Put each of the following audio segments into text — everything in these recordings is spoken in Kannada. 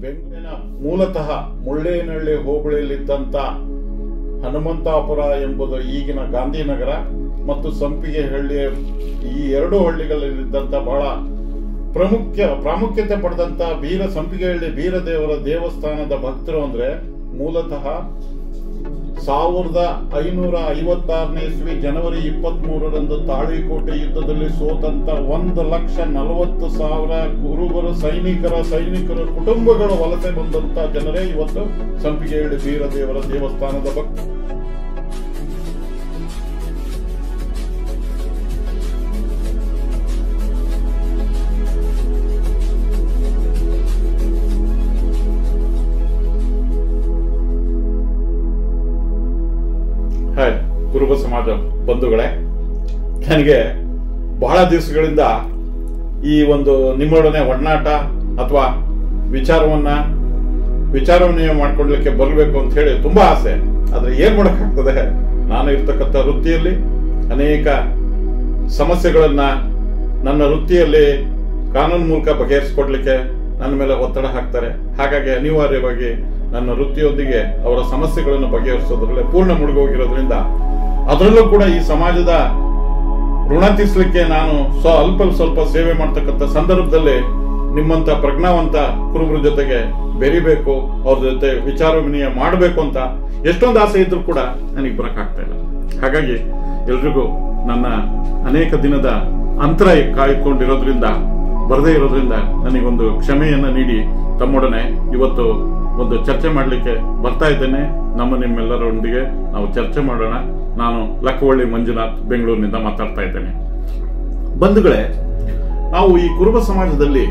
ಬೆಂಗಳೂರಿನ ಮೂಲತಃ ಮುಳ್ಳೇನಹಳ್ಳಿ ಹೋಬಳಿಯಲ್ಲಿದ್ದಂತ ಹನುಮಂತಾಪುರ ಎಂಬುದು ಈಗಿನ ಗಾಂಧಿನಗರ ಮತ್ತು ಸಂಪಿಗೆಹಳ್ಳಿ ಈ ಎರಡು ಹಳ್ಳಿಗಳಲ್ಲಿದ್ದಂತ ಬಹಳ ಪ್ರಮುಖ ಪ್ರಾಮುಖ್ಯತೆ ಪಡೆದಂತ ಬೀರ ಸಂಪಿಗೆಹಳ್ಳಿ ಬೀರದೇವರ ದೇವಸ್ಥಾನದ ಭಕ್ತರು ಅಂದ್ರೆ ಮೂಲತಃ ಸಾವಿರದ ಐನೂರ ಐವತ್ತಾರನೇ ಇಸ್ವಿ ಜನವರಿ ಇಪ್ಪತ್ತ್ ಮೂರರಂದು ತಾಳಿಕೋಟೆ ಯುದ್ಧದಲ್ಲಿ ಸೋತಂತ ಒಂದು ಲಕ್ಷ ನಲವತ್ತು ಸಾವಿರ ಕುರುಬರು ಸೈನಿಕರ ಸೈನಿಕರ ಕುಟುಂಬಗಳು ವಲಸೆ ಬಂದಂತ ಜನರೇ ಇವತ್ತು ಸಂಪಿಗೆಹಳ್ಳಿ ಬೀರದೇವರ ದೇವಸ್ಥಾನದ ಭಕ್ತ ಹಾಯ್ ಕುರುಬ ಸಮಾಜ ಬಂಧುಗಳೇ ನನಗೆ ಬಹಳ ದಿವಸಗಳಿಂದ ಈ ಒಂದು ನಿಮ್ಮೊಡನೆ ಒಡನಾಟ ಅಥವಾ ವಿಚಾರವನ್ನ ವಿಚಾರ ವಿನಿಮಯ ಮಾಡ್ಕೊಳ್ಲಿಕ್ಕೆ ಬರಬೇಕು ಅಂತ ಹೇಳಿ ತುಂಬಾ ಆಸೆ ಆದ್ರೆ ಏನ್ ಮಾಡಕ್ಕಾಗ್ತದೆ ನಾನು ಇರ್ತಕ್ಕಂಥ ವೃತ್ತಿಯಲ್ಲಿ ಅನೇಕ ಸಮಸ್ಯೆಗಳನ್ನ ನನ್ನ ವೃತ್ತಿಯಲ್ಲಿ ಕಾನೂನು ಮೂಲಕ ಬಗೆಹರಿಸಿಕೊಡ್ಲಿಕ್ಕೆ ನನ್ನ ಮೇಲೆ ಒತ್ತಡ ಹಾಕ್ತಾರೆ ಹಾಗಾಗಿ ಅನಿವಾರ್ಯವಾಗಿ ನನ್ನ ವೃತ್ತಿಯೊಂದಿಗೆ ಅವರ ಸಮಸ್ಯೆಗಳನ್ನು ಬಗೆಹರಿಸೋದ್ರಲ್ಲಿ ಪೂರ್ಣ ಮುಳುಗೋಗಿರೋದ್ರಿಂದ ಅದರಲ್ಲೂ ಕೂಡ ಈ ಸಮಾಜದ ಋಣ ತೀರ್ಸ್ಲಿಕ್ಕೆ ನಾನು ಸ್ವ ಅಲ್ಪ ಸ್ವಲ್ಪ ಸೇವೆ ಮಾಡ್ತಕ್ಕಂಥ ಸಂದರ್ಭದಲ್ಲಿ ನಿಮ್ಮಂತ ಪ್ರಜ್ಞಾವಂತ ಕುರುಬರ ಜೊತೆಗೆ ಬೆರಿಬೇಕು ಅವ್ರ ಜೊತೆ ವಿಚಾರ ವಿನಿಮಯ ಮಾಡಬೇಕು ಅಂತ ಎಷ್ಟೊಂದು ಆಸೆ ಇದ್ರೂ ಕೂಡ ನನಗೆ ಬರಕ್ಕಾಗ್ತಾ ಇಲ್ಲ ಹಾಗಾಗಿ ಎಲ್ರಿಗೂ ನನ್ನ ಅನೇಕ ದಿನದ ಅಂತರ ಕಾಯ್ಕೊಂಡಿರೋದ್ರಿಂದ ಬರದೇ ಇರೋದ್ರಿಂದ ನನಗೊಂದು ಕ್ಷಮೆಯನ್ನ ನೀಡಿ ತಮ್ಮೊಡನೆ ಇವತ್ತು ಒಂದು ಚರ್ಚೆ ಮಾಡಲಿಕ್ಕೆ ಬರ್ತಾ ಇದ್ದೇನೆ ನಮ್ಮ ನಿಮ್ಮೆಲ್ಲರೊಂದಿಗೆ ನಾವು ಚರ್ಚೆ ಮಾಡೋಣ ನಾನು ಲಕ್ಕವಳ್ಳಿ ಮಂಜುನಾಥ್ ಬೆಂಗಳೂರಿನಿಂದ ಮಾತಾಡ್ತಾ ಇದ್ದೇನೆ ಬಂಧುಗಳೇ ನಾವು ಈ ಕುರುಬ ಸಮಾಜದಲ್ಲಿ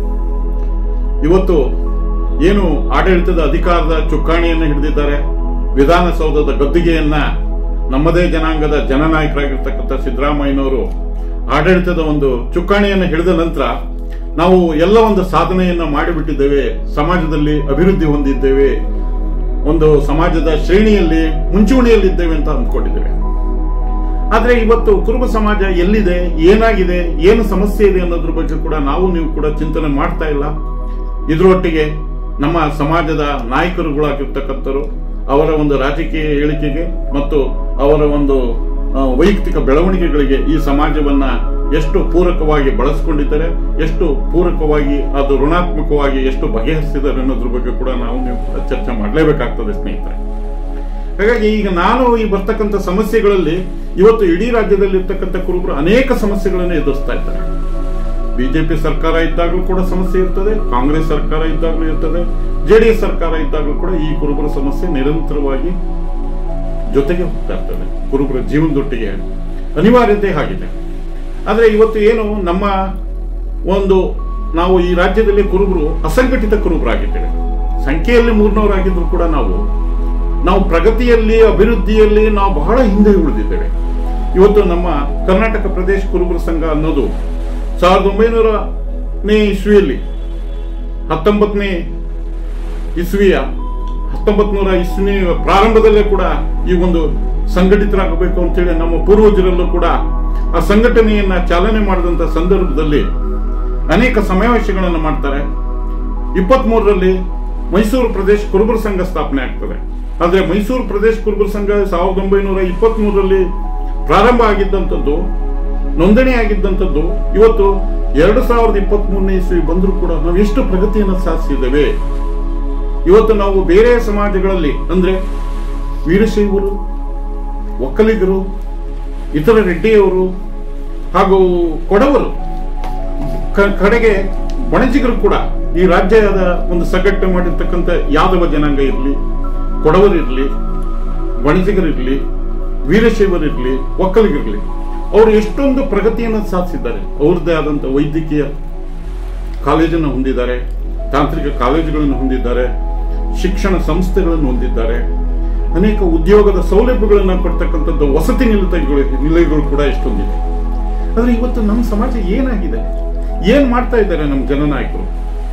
ಇವತ್ತು ಏನು ಆಡಳಿತದ ಅಧಿಕಾರದ ಚುಕ್ಕಾಣಿಯನ್ನು ಹಿಡಿದಿದ್ದಾರೆ ವಿಧಾನಸೌಧದ ಗದ್ದಿಗೆಯನ್ನ ನಮ್ಮದೇ ಜನಾಂಗದ ಜನನಾಯಕರಾಗಿರ್ತಕ್ಕಂಥ ಸಿದ್ದರಾಮಯ್ಯನವರು ಆಡಳಿತದ ಒಂದು ಚುಕ್ಕಾಣಿಯನ್ನು ಹಿಡಿದ ನಂತರ ನಾವು ಎಲ್ಲ ಒಂದು ಸಾಧನೆಯನ್ನ ಮಾಡಿಬಿಟ್ಟಿದ್ದೇವೆ ಸಮಾಜದಲ್ಲಿ ಅಭಿವೃದ್ಧಿ ಹೊಂದಿದ್ದೇವೆ ಒಂದು ಸಮಾಜದ ಶ್ರೇಣಿಯಲ್ಲಿ ಮುಂಚೂಣಿಯಲ್ಲಿದ್ದೇವೆ ಅಂತ ಅಂದ್ಕೊಂಡಿದ್ದೇವೆ ಆದ್ರೆ ಇವತ್ತು ಕುರುಬ ಸಮಾಜ ಎಲ್ಲಿದೆ ಏನಾಗಿದೆ ಏನು ಸಮಸ್ಯೆ ಇದೆ ಅನ್ನೋದ್ರ ಬಗ್ಗೆ ಕೂಡ ನಾವು ನೀವು ಕೂಡ ಚಿಂತನೆ ಮಾಡ್ತಾ ಇಲ್ಲ ಇದರೊಟ್ಟಿಗೆ ನಮ್ಮ ಸಮಾಜದ ನಾಯಕರುಗಳಾಗಿರ್ತಕ್ಕಂಥರು ಅವರ ಒಂದು ರಾಜಕೀಯ ಹೇಳಿಕೆಗೆ ಮತ್ತು ಅವರ ಒಂದು ಆ, ವೈಯಕ್ತಿಕ ಬೆಳವಣಿಗೆಗಳಿಗೆ ಈ ಸಮಾಜವನ್ನ ಎಷ್ಟು ಪೂರಕವಾಗಿ ಬಳಸ್ಕೊಂಡಿದ್ದಾರೆ ಎಷ್ಟು ಪೂರಕವಾಗಿ ಅದು ಋಣಾತ್ಮಕವಾಗಿ ಎಷ್ಟು ಬಗೆಹರಿಸಿದ್ದಾರೆ ಅನ್ನೋದ್ರ ಬಗ್ಗೆ ಕೂಡ ನಾವು ನೀವು ಕೂಡ ಚರ್ಚೆ ಮಾಡಲೇಬೇಕಾಗ್ತದೆ ಸ್ನೇಹಿತರೆ ಹಾಗಾಗಿ ಈಗ ನಾನು ಈ ಬರ್ತಕ್ಕಂಥ ಸಮಸ್ಯೆಗಳಲ್ಲಿ ಇವತ್ತು ಇಡೀ ರಾಜ್ಯದಲ್ಲಿ ಇರ್ತಕ್ಕಂಥ ಕುರುಬರು ಅನೇಕ ಸಮಸ್ಯೆಗಳನ್ನು ಎದುರಿಸ್ತಾ ಇದ್ದಾರೆ ಬಿಜೆಪಿ ಸರ್ಕಾರ ಇದ್ದಾಗಲೂ ಕೂಡ ಸಮಸ್ಯೆ ಇರ್ತದೆ ಕಾಂಗ್ರೆಸ್ ಸರ್ಕಾರ ಇದ್ದಾಗಲೂ ಇರ್ತದೆ ಜೆಡಿಎಸ್ ಸರ್ಕಾರ ಇದ್ದಾಗಲೂ ಕೂಡ ಈ ಕುರುಬರ ಸಮಸ್ಯೆ ನಿರಂತರವಾಗಿ ಜೊತೆಗೆ ಹೋಗ್ತಾ ಇರ್ತದೆ ಕುರುಬರ ಜೀವನದೊಟ್ಟಿಗೆ ಅನಿವಾರ್ಯತೆ ಆಗಿದೆ ಆದ್ರೆ ಇವತ್ತು ಏನು ನಮ್ಮ ಒಂದು ನಾವು ಈ ರಾಜ್ಯದಲ್ಲಿ ಕುರುಬರು ಅಸಂಘಟಿತ ಕುರುಬರಾಗಿದ್ದೇವೆ ಸಂಖ್ಯೆಯಲ್ಲಿ ಮೂರ್ನವರಾಗಿದ್ರು ಕೂಡ ನಾವು ನಾವು ಪ್ರಗತಿಯಲ್ಲಿ ಅಭಿವೃದ್ಧಿಯಲ್ಲಿ ನಾವು ಬಹಳ ಹಿಂದೆ ಉಳಿದಿದ್ದೇವೆ ಇವತ್ತು ನಮ್ಮ ಕರ್ನಾಟಕ ಪ್ರದೇಶ ಕುರುಬರ ಸಂಘ ಅನ್ನೋದು ಸಾವಿರದ ಒಂಬೈನೂರನೇ ಇಸ್ವಿಯಲ್ಲಿ ಹತ್ತೊಂಬತ್ತನೇ ಇಸ್ವಿಯ ಹತ್ತೊಂಬತ್ ನೂರ ಇಸ್ವಿ ಪ್ರಾರಂಭದಲ್ಲೇ ಕೂಡ ಈ ಒಂದು ಸಂಘಟಿತರಾಗಬೇಕು ಅಂತೇಳಿ ನಮ್ಮ ಪೂರ್ವಜರಲ್ಲೂ ಕೂಡ ಆ ಸಂಘಟನೆಯನ್ನ ಚಾಲನೆ ಮಾಡಿದಂತ ಸಂದರ್ಭದಲ್ಲಿ ಅನೇಕ ಸಮಾವೇಶಗಳನ್ನು ಮಾಡ್ತಾರೆ ಇಪ್ಪತ್ತ್ ಮೂರರಲ್ಲಿ ಮೈಸೂರು ಪ್ರದೇಶ ಕುರುಬರ ಸಂಘ ಸ್ಥಾಪನೆ ಆಗ್ತದೆ ಆದ್ರೆ ಮೈಸೂರು ಪ್ರದೇಶ ಕುರುಬರ ಸಂಘ ಸಾವಿರದ ಒಂಬೈನೂರ ಇಪ್ಪತ್ತ್ ಮೂರರಲ್ಲಿ ಪ್ರಾರಂಭ ಆಗಿದ್ದಂಥದ್ದು ನೋಂದಣಿ ಆಗಿದ್ದಂಥದ್ದು ಇವತ್ತು ಎರಡು ಸಾವಿರದ ಇಪ್ಪತ್ತ್ ಮೂರನೇ ಇಸ್ವಿ ಬಂದರೂ ಕೂಡ ನಾವು ಎಷ್ಟು ಪ್ರಗತಿಯನ್ನು ಸಾಧಿಸಿದ್ದೇವೆ ಇವತ್ತು ನಾವು ಬೇರೆ ಸಮಾಜಗಳಲ್ಲಿ ಅಂದ್ರೆ ವೀರಶೈವರು ಒಕ್ಕಲಿಗರು ಇತರ ರೆಡ್ಡಿಯವರು ಹಾಗೂ ಕೊಡವರು ಕ- ಕಡೆಗೆ ಬಣಜಿಗರು ಕೂಡ ಈ ರಾಜ್ಯದ ಒಂದು ಸಂಘಟನೆ ಮಾಡಿರ್ತಕ್ಕಂಥ ಯಾದವ ಜನಾಂಗ ಇರಲಿ ಕೊಡವರಿರ್ಲಿ ಬಣಜಿಗರಿರ್ಲಿ ವೀರಶೈವರಿರ್ಲಿ ಒಕ್ಕಲಿಗರಿರ್ಲಿ ಅವರು ಎಷ್ಟೊಂದು ಪ್ರಗತಿಯನ್ನು ಸಾಧಿಸಿದ್ದಾರೆ ಅವ್ರದ್ದೇ ಆದಂತ ವೈದ್ಯಕೀಯ ಕಾಲೇಜನ್ನು ಹೊಂದಿದ್ದಾರೆ ತಾಂತ್ರಿಕ ಕಾಲೇಜುಗಳನ್ನು ಹೊಂದಿದ್ದಾರೆ ಶಿಕ್ಷಣ ಸಂಸ್ಥೆಗಳನ್ನು ಹೊಂದಿದ್ದಾರೆ ಅನೇಕ ಉದ್ಯೋಗದ ಸೌಲಭ್ಯಗಳನ್ನು ಕೊಡ್ತಕ್ಕಂಥದ್ದು ವಸತಿ ನಿಲಯಗಳು ನಿಲಯಗಳು ಕೂಡ ಎಷ್ಟೊಂದಿದೆ ಆದ್ರೆ ಇವತ್ತು ನಮ್ಮ ಸಮಾಜ ಏನಾಗಿದೆ ಏನ್ ಮಾಡ್ತಾ ಇದ್ದಾರೆ ನಮ್ಮ ಜನನಾಯಕರು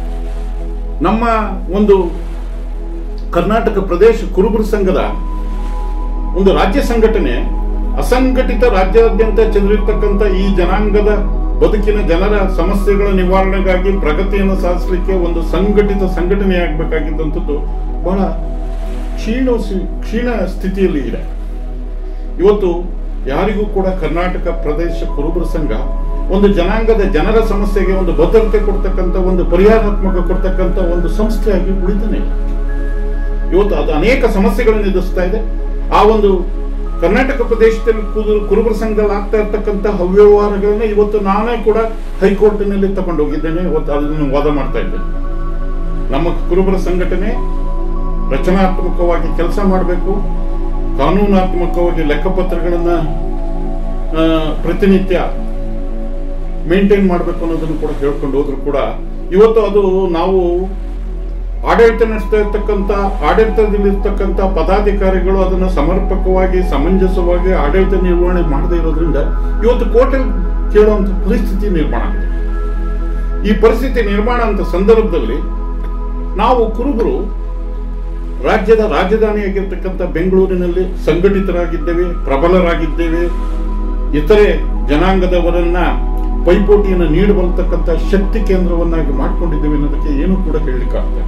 ನಮ್ಮ ಒಂದು ಕರ್ನಾಟಕ ಪ್ರದೇಶ ಕುರುಬರ ಸಂಘದ ಒಂದು ರಾಜ್ಯ ಸಂಘಟನೆ ಅಸಂಘಟಿತ ರಾಜ್ಯಾದ್ಯಂತ ಚೆಂದಿರ್ತಕ್ಕಂಥ ಈ ಜನಾಂಗದ ಬದುಕಿನ ಜನರ ಸಮಸ್ಯೆಗಳ ನಿವಾರಣೆಗಾಗಿ ಪ್ರಗತಿಯನ್ನು ಸಾಧಿಸಲಿಕ್ಕೆ ಒಂದು ಸಂಘಟಿತ ಸಂಘಟನೆ ಆಗಬೇಕಾಗಿದ್ದಂಥದ್ದು ಬಹಳ ಕ್ಷೀಣ ಕ್ಷೀಣ ಸ್ಥಿತಿಯಲ್ಲಿ ಇದೆ ಇವತ್ತು ಯಾರಿಗೂ ಕೂಡ ಕರ್ನಾಟಕ ಪ್ರದೇಶ ಕುರುಬರ ಸಂಘ ಒಂದು ಜನಾಂಗದ ಜನರ ಸಮಸ್ಯೆಗೆ ಒಂದು ಭದ್ರತೆ ಕೊಡ್ತಕ್ಕಂಥ ಒಂದು ಪರಿಹಾರಾತ್ಮಕ ಕೊಡ್ತಕ್ಕಂಥ ಒಂದು ಸಂಸ್ಥೆಯಾಗಿ ಉಳಿತಾನೆ ಇಲ್ಲ. ಇವತ್ತು ಅದು ಅನೇಕ ಸಮಸ್ಯೆಗಳನ್ನು ಎದುರಿಸ್ತಾ ಇದೆ ಆ ಒಂದು ಕರ್ನಾಟಕ ಪ್ರದೇಶದಲ್ಲಿ ಕುರು- ಕುರುಬರ ಸಂಘದಲ್ಲಿ ಆಗ್ತಾ ಇರ್ತಕ್ಕಂಥ ಅವ್ಯವಹಾರಗಳನ್ನ ಇವತ್ತು ನಾನೇ ಕೂಡ ಹೈಕೋರ್ಟಿನಲ್ಲಿ ತಗೊಂಡು ಹೋಗಿದ್ದೇನೆ ಇವತ್ತು ಅದನ್ನು ವಾದ ಮಾಡ್ತಾ ಇದ್ದೇನೆ ನಮ್ಮ ಕುರುಬರ ಸಂಘಟನೆ ರಚನಾತ್ಮಕವಾಗಿ ಕೆಲಸ ಮಾಡಬೇಕು ಕಾನೂನಾತ್ಮಕವಾಗಿ ಲೆಕ್ಕಪತ್ರಗಳನ್ನ ಆ, ಪ್ರತಿನಿತ್ಯ ಮೇಂಟೈನ್ ಮಾಡಬೇಕು ಅನ್ನೋದನ್ನು ಕೂಡ ಹೇಳ್ಕೊಂಡು ಹೋದ್ರು ಕೂಡ ಇವತ್ತು ಅದು ನಾವು ಆಡಳಿತ ನಡೆಸ್ತಾ ಇರ್ತಕ್ಕಂಥ ಆಡಳಿತದಲ್ಲಿರ್ತಕ್ಕಂಥ ಪದಾಧಿಕಾರಿಗಳು ಅದನ್ನು ಸಮರ್ಪಕವಾಗಿ ಸಮಂಜಸವಾಗಿ ಆಡಳಿತ ನಿರ್ವಹಣೆ ಮಾಡದೇ ಇರೋದ್ರಿಂದ ಇವತ್ತು ಕೋರ್ಟಲ್ಲಿ ಕೇಳುವಂತ ಪರಿಸ್ಥಿತಿ ನಿರ್ಮಾಣ ಆಗಿದೆ ಈ ಪರಿಸ್ಥಿತಿ ನಿರ್ಮಾಣ ಅಂತ ಸಂದರ್ಭದಲ್ಲಿ ನಾವು ಕುರುಬರು ರಾಜ್ಯದ ರಾಜಧಾನಿಯಾಗಿರ್ತಕ್ಕಂಥ ಬೆಂಗಳೂರಿನಲ್ಲಿ ಸಂಘಟಿತರಾಗಿದ್ದೇವೆ ಪ್ರಬಲರಾಗಿದ್ದೇವೆ ಇತರೆ ಜನಾಂಗದವರನ್ನ ಪೈಪೋಟಿಯನ್ನು ನೀಡಬಲ್ತಕ್ಕಂಥ ಶಕ್ತಿ ಕೇಂದ್ರವನ್ನಾಗಿ ಮಾಡಿಕೊಂಡಿದ್ದೇವೆ ಅನ್ನೋದಕ್ಕೆ ಏನು ಕೂಡ ಹೇಳಲಿಕ್ಕಾಗ್ತದೆ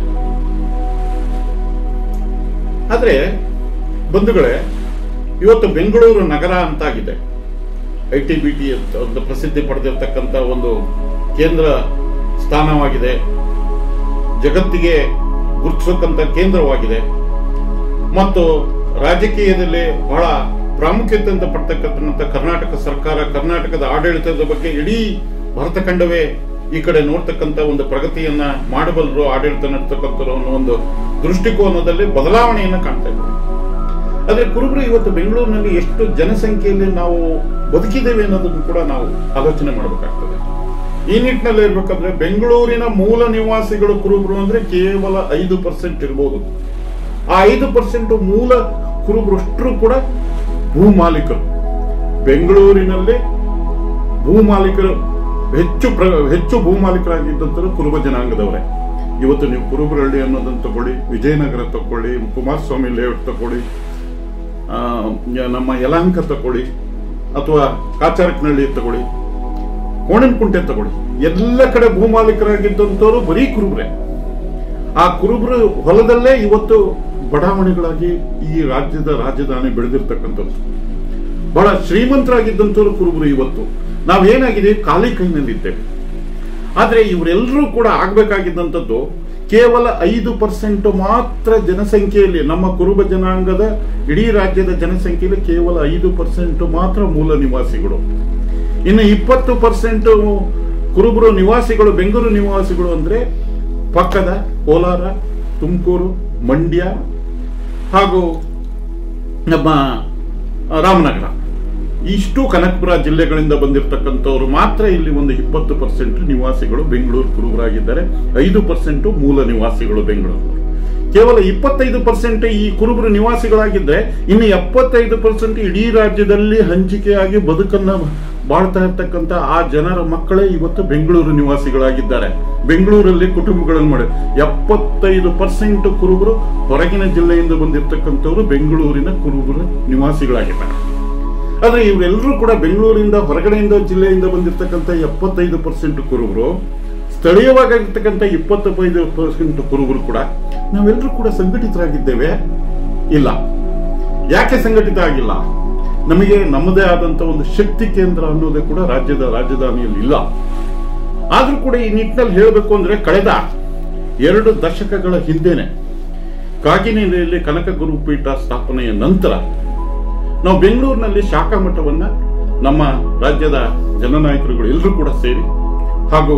ಆದ್ರೆ ಬಂಧುಗಳೇ ಇವತ್ತು ಬೆಂಗಳೂರು ನಗರ ಅಂತಾಗಿದೆ ಐ ಟಿ ಬಿ ಟಿ ಅಂತ ಒಂದು ಪ್ರಸಿದ್ಧಿ ಪಡೆದಿರ್ತಕ್ಕಂಥ ಒಂದು ಕೇಂದ್ರ ಸ್ಥಾನವಾಗಿದೆ ಜಗತ್ತಿಗೆ ಗುರುತಿಸಕ್ಕಂಥ ಕೇಂದ್ರವಾಗಿದೆ ಮತ್ತು ರಾಜಕೀಯದಲ್ಲಿ ಬಹಳ ಪ್ರಾಮುಖ್ಯತೆಯಿಂದ ಪಡ್ತಕ್ಕಂಥ ಕರ್ನಾಟಕ ಸರ್ಕಾರ ಕರ್ನಾಟಕದ ಆಡಳಿತದ ಬಗ್ಗೆ ಇಡೀ ಭಾರತ ಖಂಡವೇ ಈ ಕಡೆ ನೋಡ್ತಕ್ಕಂಥ ಒಂದು ಪ್ರಗತಿಯನ್ನ ಮಾಡಬಲ್ಲರು ಆಡಳಿತ ನಡೆತಕ್ಕಂಥವ್ರು ಅನ್ನೋ ಒಂದು ದೃಷ್ಟಿಕೋನದಲ್ಲಿ ಬದಲಾವಣೆಯನ್ನ ಕಾಣ್ತಾ ಇದ್ದೀವಿ ಆದ್ರೆ ಕುರುಬರು ಇವತ್ತು ಬೆಂಗಳೂರಿನಲ್ಲಿ ಎಷ್ಟು ಜನಸಂಖ್ಯೆಯಲ್ಲಿ ನಾವು ಬದುಕಿದ್ದೇವೆ ಅನ್ನೋದನ್ನು ಕೂಡ ನಾವು ಆಲೋಚನೆ ಮಾಡಬೇಕಾಗ್ತದೆ ಈ ನಿಟ್ಟಿನಲ್ಲಿ ಇರ್ಬೇಕಂದ್ರೆ ಬೆಂಗಳೂರಿನ ಮೂಲ ನಿವಾಸಿಗಳು ಕುರುಬರು ಅಂದ್ರೆ ಕೇವಲ ಐದು ಪರ್ಸೆಂಟ್ ಇರ್ಬೋದು ಆ ಐದು ಪರ್ಸೆಂಟ್ ಮೂಲ ಕುರುಬರು ಅಷ್ಟರು ಕೂಡ ಭೂ ಮಾಲೀಕರು ಬೆಂಗಳೂರಿನಲ್ಲಿ ಭೂ ಮಾಲೀಕರು ಹೆಚ್ಚು ಪ್ರ ಹೆಚ್ಚು ಭೂ ಮಾಲೀಕರಾಗಿದ್ದಂಥವ್ರು ಕುರುಬ ಜನಾಂಗದವರೇ ಇವತ್ತು ನೀವು ಕುರುಬರಹಳ್ಳಿ ಅನ್ನೋದನ್ನು ತಗೊಳ್ಳಿ ವಿಜಯನಗರ ತಗೊಳ್ಳಿ ಕುಮಾರಸ್ವಾಮಿ ಲೇಔಟ್ ತಗೊಳ್ಳಿ ಆ, ನಮ್ಮ ಯಲಾಂಕ ತಗೊಳ್ಳಿ ಅಥವಾ ಕಾಚಾರಕ್ನಹಳ್ಳಿ ತಗೊಳ್ಳಿ ಕೋಣನಕುಂಟೆ ತಗೊಳ್ಳಿ ಎಲ್ಲ ಕಡೆ ಭೂ ಮಾಲೀಕರಾಗಿದ್ದಂಥವ್ರು ಬರೀ ಕುರುಬರೇ ಆ ಕುರುಬರು ಹೊಲದಲ್ಲೇ ಇವತ್ತು ಬಡಾವಣೆಗಳಾಗಿ ಈ ರಾಜ್ಯದ ರಾಜಧಾನಿ ಬೆಳೆದಿರ್ತಕ್ಕಂಥದ್ದು ಬಹಳ ಶ್ರೀಮಂತರಾಗಿದ್ದಂಥವ್ರು ಕುರುಬರು ಇವತ್ತು ನಾವೇನಾಗಿದ್ದೀವಿ ಖಾಲಿ ಕೈನಲ್ಲಿದ್ದೇವೆ ಆದ್ರೆ ಇವರೆಲ್ಲರೂ ಕೂಡ ಆಗ್ಬೇಕಾಗಿದ್ದಂಥದ್ದು ಕೇವಲ ಐದು ಪರ್ಸೆಂಟ್ ಮಾತ್ರ ಜನಸಂಖ್ಯೆಯಲ್ಲಿ ನಮ್ಮ ಕುರುಬ ಜನಾಂಗದ ಇಡೀ ರಾಜ್ಯದ ಜನಸಂಖ್ಯೆಯಲ್ಲಿ ಕೇವಲ ಐದು ಪರ್ಸೆಂಟ್ ಮಾತ್ರ ಮೂಲ ನಿವಾಸಿಗಳು ಇನ್ನು ಇಪ್ಪತ್ತು ಪರ್ಸೆಂಟ್ ಕುರುಬರು ನಿವಾಸಿಗಳು ಬೆಂಗಳೂರು ನಿವಾಸಿಗಳು ಅಂದ್ರೆ ಪಕ್ಕದ ಕೋಲಾರ ತುಮಕೂರು ಮಂಡ್ಯ ಹಾಗೂ ನಮ್ಮ ಆ, ರಾಮನಗರ ಇಷ್ಟು ಕನಕಪುರ ಜಿಲ್ಲೆಗಳಿಂದ ಬಂದಿರತಕ್ಕಂಥವ್ರು ಮಾತ್ರ ಇಲ್ಲಿ ಒಂದು ಇಪ್ಪತ್ತು ಪರ್ಸೆಂಟ್ ನಿವಾಸಿಗಳು ಬೆಂಗಳೂರು ಕುರುಬರಾಗಿದ್ದಾರೆ ಐದು ಪರ್ಸೆಂಟ್ ಮೂಲ ನಿವಾಸಿಗಳು ಬೆಂಗಳೂರು ಕೇವಲ ಇಪ್ಪತ್ತೈದು ಪರ್ಸೆಂಟ್ ಈ ಕುರುಬರು ನಿವಾಸಿಗಳಾಗಿದ್ದರೆ ಇನ್ನು ಎಪ್ಪತ್ತೈದು ಪರ್ಸೆಂಟ್ ಇಡೀ ರಾಜ್ಯದಲ್ಲಿ ಹಂಚಿಕೆಯಾಗಿ ಬದುಕನ್ನ ಬಾಳ್ತಾ ಇರ್ತಕ್ಕಂಥ ಆ ಜನರ ಮಕ್ಕಳೇ ಇವತ್ತು ಬೆಂಗಳೂರು ನಿವಾಸಿಗಳಾಗಿದ್ದಾರೆ ಬೆಂಗಳೂರಲ್ಲಿ ಕುಟುಂಬಗಳನ್ನು ಮಾಡಿ ಎಪ್ಪತ್ತೈದು ಪರ್ಸೆಂಟ್ ಕುರುಬರು ಹೊರಗಿನ ಜಿಲ್ಲೆಯಿಂದ ಬಂದಿರತಕ್ಕಂಥವ್ರು ಬೆಂಗಳೂರಿನ ಕುರುಬರ ನಿವಾಸಿಗಳಾಗಿದ್ದಾರೆ ಆದ್ರೆ ಇವರೆಲ್ಲರೂ ಕೂಡ ಬೆಂಗಳೂರಿಂದ ಹೊರಗಡೆಯಿಂದ ಜಿಲ್ಲೆಯಿಂದ ಬಂದಿರತಕ್ಕಂಥ ಎಪ್ಪತ್ತೈದು ಪರ್ಸೆಂಟ್ ಕುರುಬರು ಸ್ಥಳೀಯವಾಗಿರ್ತಕ್ಕಂಥ ಇಪ್ಪತ್ತೈದು ಪರ್ಸೆಂಟ್ ಕುರುಬರು ಕೂಡ ನಾವೆಲ್ಲರೂ ಕೂಡ ಸಂಘಟಿತರಾಗಿದ್ದೇವೆ ಇಲ್ಲ ಯಾಕೆ ಸಂಘಟಿತ ಆಗಿಲ್ಲ ನಮಗೆ ನಮ್ಮದೇ ಆದಂತ ಒಂದು ಶಕ್ತಿ ಕೇಂದ್ರ ಅನ್ನೋದೇ ಕೂಡ ರಾಜ್ಯದ ರಾಜಧಾನಿಯಲ್ಲಿ ಇಲ್ಲ ಆದ್ರೂ ಕೂಡ ಈ ನಿಟ್ಟಿನಲ್ಲಿ ಹೇಳಬೇಕು ಅಂದ್ರೆ ಕಳೆದ ಎರಡು ದಶಕಗಳ ಹಿಂದೆನೆ ಕಾಗಿನೆಲೆಯಲ್ಲಿ ಕನಕ ಗುರುಪೀಠ ಸ್ಥಾಪನೆಯ ನಂತರ ನಾವು ಬೆಂಗಳೂರಿನಲ್ಲಿ ಶಾಖಾ ಮಠವನ್ನ ನಮ್ಮ ರಾಜ್ಯದ ಜನನಾಯಕರುಗಳು ಎಲ್ಲರೂ ಕೂಡ ಸೇರಿ ಹಾಗೂ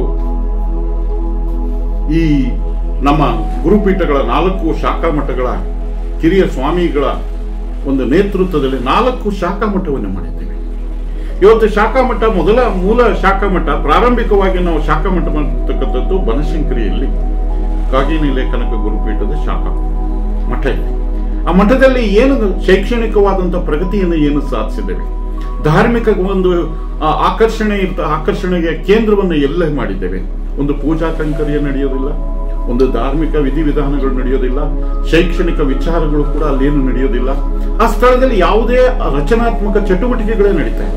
ಈ ನಮ್ಮ ಗುರುಪೀಠಗಳ ನಾಲ್ಕು ಶಾಖಾ ಮಠಗಳ ಕಿರಿಯ ಸ್ವಾಮಿಗಳ ಒಂದು ನೇತೃತ್ವದಲ್ಲಿ ನಾಲ್ಕು ಶಾಖಾ ಮಠವನ್ನು ಮಾಡಿದ್ದೇವೆ ಇವತ್ತು ಶಾಖಾ ಮಠ ಮೊದಲ ಮೂಲ ಶಾಖಾ ಮಠ ಪ್ರಾರಂಭಿಕವಾಗಿ ನಾವು ಶಾಖಾ ಮಠ ಮಾಡತಕ್ಕಂಥದ್ದು ಬನಶಂಕರಿಯಲ್ಲಿ ಕಾಗಿನೆಲೆ ಕನಕ ಗುರುಪೀಠದ ಶಾಖಾ ಮಠ ಇದೆ ಆ ಮಠದಲ್ಲಿ ಏನು ಶೈಕ್ಷಣಿಕವಾದಂತಹ ಪ್ರಗತಿಯನ್ನು ಏನು ಸಾಧಿಸಿದ್ದೇವೆ ಧಾರ್ಮಿಕ ಒಂದು ಆ, ಆಕರ್ಷಣೆ ಇರ್ತ ಆಕರ್ಷಣೆಗೆ ಕೇಂದ್ರವನ್ನು ಎಲ್ಲ ಮಾಡಿದ್ದೇವೆ ಒಂದು ಪೂಜಾ ಕೈಂಕರ್ಯ ನಡೆಯೋದಿಲ್ಲ ಒಂದು ಧಾರ್ಮಿಕ ವಿಧಿವಿಧಾನಗಳು ನಡೆಯೋದಿಲ್ಲ ಶೈಕ್ಷಣಿಕ ವಿಚಾರಗಳು ಕೂಡ ಅಲ್ಲೇನು ನಡೆಯೋದಿಲ್ಲ ಆ ಸ್ಥಳದಲ್ಲಿ ಯಾವುದೇ ರಚನಾತ್ಮಕ ಚಟುವಟಿಕೆಗಳೇ ನಡೀತಾ ಇಲ್ಲ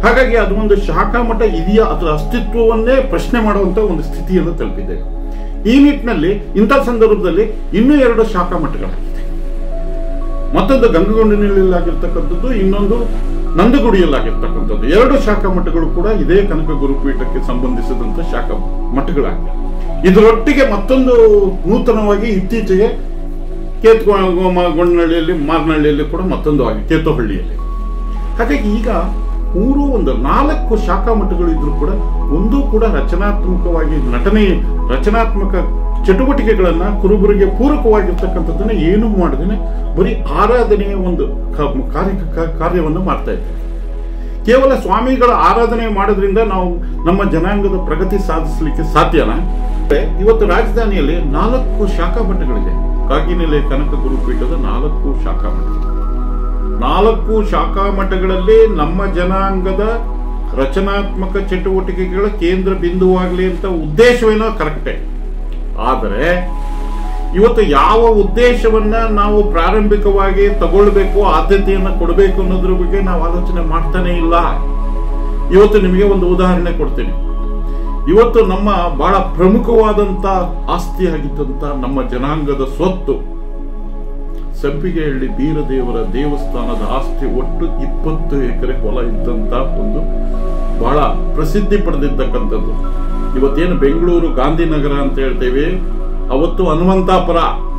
ಹಾಗಾಗಿ ಅದು ಒಂದು ಶಾಖಾ ಮಠ ಇದೆಯಾ ಅದರ ಅಸ್ತಿತ್ವವನ್ನೇ ಪ್ರಶ್ನೆ ಮಾಡುವಂತ ಒಂದು ಸ್ಥಿತಿಯನ್ನು ತಲುಪಿದೆ ಈ ನಿಟ್ಟಿನಲ್ಲಿ ಇಂಥ ಸಂದರ್ಭದಲ್ಲಿ ಇನ್ನೂ ಎರಡು ಶಾಖಾ ಮಠಗಳಾಗಿದೆ ಮತ್ತೊಂದು ಗಂಗಗೊಂಡಿನಲ್ಲಿರ್ತಕ್ಕಂಥದ್ದು ಇನ್ನೊಂದು ನಂದಗುಡಿಯಲ್ಲಾಗಿರ್ತಕ್ಕಂಥದ್ದು ಎರಡು ಶಾಖಾ ಮಠಗಳು ಕೂಡ ಇದೇ ಕನಕ ಗುರುಪೀಠಕ್ಕೆ ಸಂಬಂಧಿಸಿದಂತ ಶಾಖಾ ಮಠಗಳಾಗಿವೆ ಇದರೊಟ್ಟಿಗೆ ಮತ್ತೊಂದು ನೂತನವಾಗಿ ಇತ್ತೀಚೆಗೆ ಕೇತ್ಗೊಂಡನಹಳ್ಳಿಯಲ್ಲಿ ಮಾರ್ನಹಳ್ಳಿಯಲ್ಲಿ ಕೂಡ ಮತ್ತೊಂದು ಆಗಿದೆ ಕೇತೋಹಳ್ಳಿಯಲ್ಲಿ ಹಾಗಾಗಿ ಈಗ ಮೂರು ಒಂದು ನಾಲ್ಕು ಶಾಖಾ ಮಠಗಳು ಇದ್ರೂ ಕೂಡ ಒಂದೂ ಕೂಡ ರಚನಾತ್ಮಕವಾಗಿ ನಟನೆ ರಚನಾತ್ಮಕ ಚಟುವಟಿಕೆಗಳನ್ನ ಕುರುಬರಿಗೆ ಪೂರಕವಾಗಿರ್ತಕ್ಕಂಥದ್ದನ್ನ ಏನೂ ಮಾಡದೇನೆ ಬರೀ ಆರಾಧನೆಯ ಒಂದು ಕ- ಕಾರ್ಯ ಕ- ಕಾರ್ಯವನ್ನು ಮಾಡ್ತಾ ಇದ್ದಾರೆ ಕೇವಲ ಸ್ವಾಮಿಗಳ ಆರಾಧನೆ ಮಾಡೋದ್ರಿಂದ ನಾವು ನಮ್ಮ ಜನಾಂಗದ ಪ್ರಗತಿ ಸಾಧಿಸಲಿಕ್ಕೆ ಸಾಧ್ಯನಾ ಇವತ್ತು ರಾಜಧಾನಿಯಲ್ಲಿ ನಾಲ್ಕು ಶಾಖಾ ಮಠಗಳಿದೆ ಕಾಗಿನೆಲೆ ಕನಕ ಗುರುಪೀಠದ ನಾಲ್ಕು ಶಾಖಾ ಮಠಗಳು ನಾಲ್ಕು ಶಾಖಾ ಮಠಗಳಲ್ಲಿ ನಮ್ಮ ಜನಾಂಗದ ರಚನಾತ್ಮಕ ಚಟುವಟಿಕೆಗಳ ಕೇಂದ್ರ ಬಿಂದುವಾಗಲಿ ಅಂತ ಉದ್ದೇಶವೇನೋ ಕರೆಕ್ಟೇ ಆದರೆ ಇವತ್ತು ಯಾವ ಉದ್ದೇಶವನ್ನ ನಾವು ಪ್ರಾರಂಭಿಕವಾಗಿ ತಗೊಳ್ಬೇಕು ಆದ್ಯತೆಯನ್ನ ಕೊಡಬೇಕು ಅನ್ನೋದ್ರ ಬಗ್ಗೆ ನಾವು ಆಲೋಚನೆ ಮಾಡ್ತಾನೆ ಇಲ್ಲ ಇವತ್ತು ನಿಮಗೆ ಒಂದು ಉದಾಹರಣೆ ಕೊಡ್ತೀನಿ ಇವತ್ತು ನಮ್ಮ ಬಹಳ ಪ್ರಮುಖವಾದಂತ ಆಸ್ತಿಯಾಗಿದ್ದಂತ ನಮ್ಮ ಜನಾಂಗದ ಸ್ವತ್ತು ಸಂಪಿಗೆಹಳ್ಳಿ ಬೀರದೇವರ ದೇವಸ್ಥಾನದ ಆಸ್ತಿ ಒಟ್ಟು ಇಪ್ಪತ್ತು ಎಕರೆ ಹೊಲ ಇದ್ದಂತ ಒಂದು ಬಹಳ ಪ್ರಸಿದ್ಧಿ ಪಡೆದಿದ್ದಕ್ಕಂಥದ್ದು ಇವತ್ತೇನು ಬೆಂಗಳೂರು ಗಾಂಧಿನಗರ ಅಂತ ಹೇಳ್ತೇವೆ ಅವತ್ತು ಹನುಮಂತಾಪುರ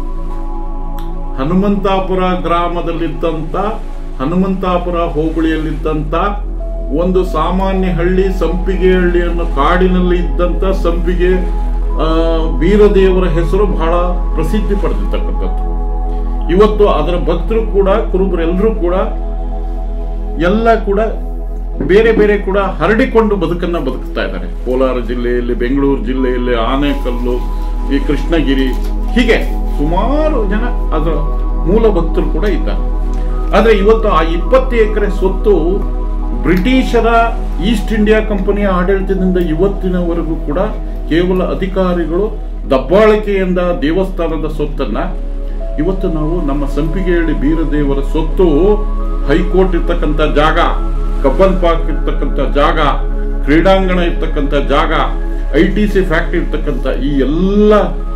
ಹನುಮಂತಾಪುರ ಗ್ರಾಮದಲ್ಲಿದ್ದಂತ ಹನುಮಂತಾಪುರ ಹೋಬಳಿಯಲ್ಲಿದ್ದಂತ ಒಂದು ಸಾಮಾನ್ಯ ಹಳ್ಳಿ ಸಂಪಿಗೆ ಹಳ್ಳಿ ಅನ್ನೋ ಕಾಡಿನಲ್ಲಿ ಇದ್ದಂತ ಸಂಪಿಗೆ ಆ, ಬೀರದೇವರ ಹೆಸರು ಬಹಳ ಪ್ರಸಿದ್ಧಿ ಪಡೆದಿರ್ತಕ್ಕಂಥದ್ದು ಇವತ್ತು ಅದರ ಭಕ್ತರು ಕೂಡ ಕುರುಬರೆಲ್ಲರೂ ಕೂಡ ಎಲ್ಲ ಕೂಡ ಬೇರೆ ಬೇರೆ ಕೂಡ ಹರಡಿಕೊಂಡು ಬದುಕನ್ನ ಬದುಕ್ತಾ ಇದ್ದಾರೆ ಕೋಲಾರ ಜಿಲ್ಲೆಯಲ್ಲಿ ಬೆಂಗಳೂರು ಜಿಲ್ಲೆಯಲ್ಲಿ ಆನೆಕಲ್ಲು ಈ ಕೃಷ್ಣಗಿರಿ ಹೀಗೆ ಸುಮಾರು ಜನ ಅದರ ಮೂಲ ಭಕ್ತರು ಕೂಡ ಇದ್ದಾರೆ ಆದ್ರೆ ಇವತ್ತು ಆ ಇಪ್ಪತ್ತು ಎಕರೆ ಸ್ವತ್ತು ಬ್ರಿಟಿಷರ ಈಸ್ಟ್ ಇಂಡಿಯಾ ಕಂಪನಿಯ ಆಡಳಿತದಿಂದ ಇವತ್ತಿನವರೆಗೂ ಕೂಡ ಕೇವಲ ಅಧಿಕಾರಿಗಳು ದಬ್ಬಾಳಿಕೆಯಿಂದ ದೇವಸ್ಥಾನದ ಸ್ವತ್ತನ್ನ ಇವತ್ತು ನಾವು ನಮ್ಮ ಸಂಪಿಗೆಹಳ್ಳಿ ಬೀರದೇವರ ಸ್ವತ್ತು ಹೈಕೋರ್ಟ್ ಇರ್ತಕ್ಕಂಥ ಜಾಗ ಕಬ್ಬನ್ ಪಾರ್ಕ್ ಇರ್ತಕ್ಕಂಥ ಜಾಗ ಕ್ರೀಡಾಂಗಣ ಇರ್ತಕ್ಕಂಥ ಜಾಗ ಐ ಟಿ ಸಿ ಫ್ಯಾಕ್ಟ್ರಿ ಇರ್ತಕ್ಕಂಥ ಈ ಎಲ್ಲ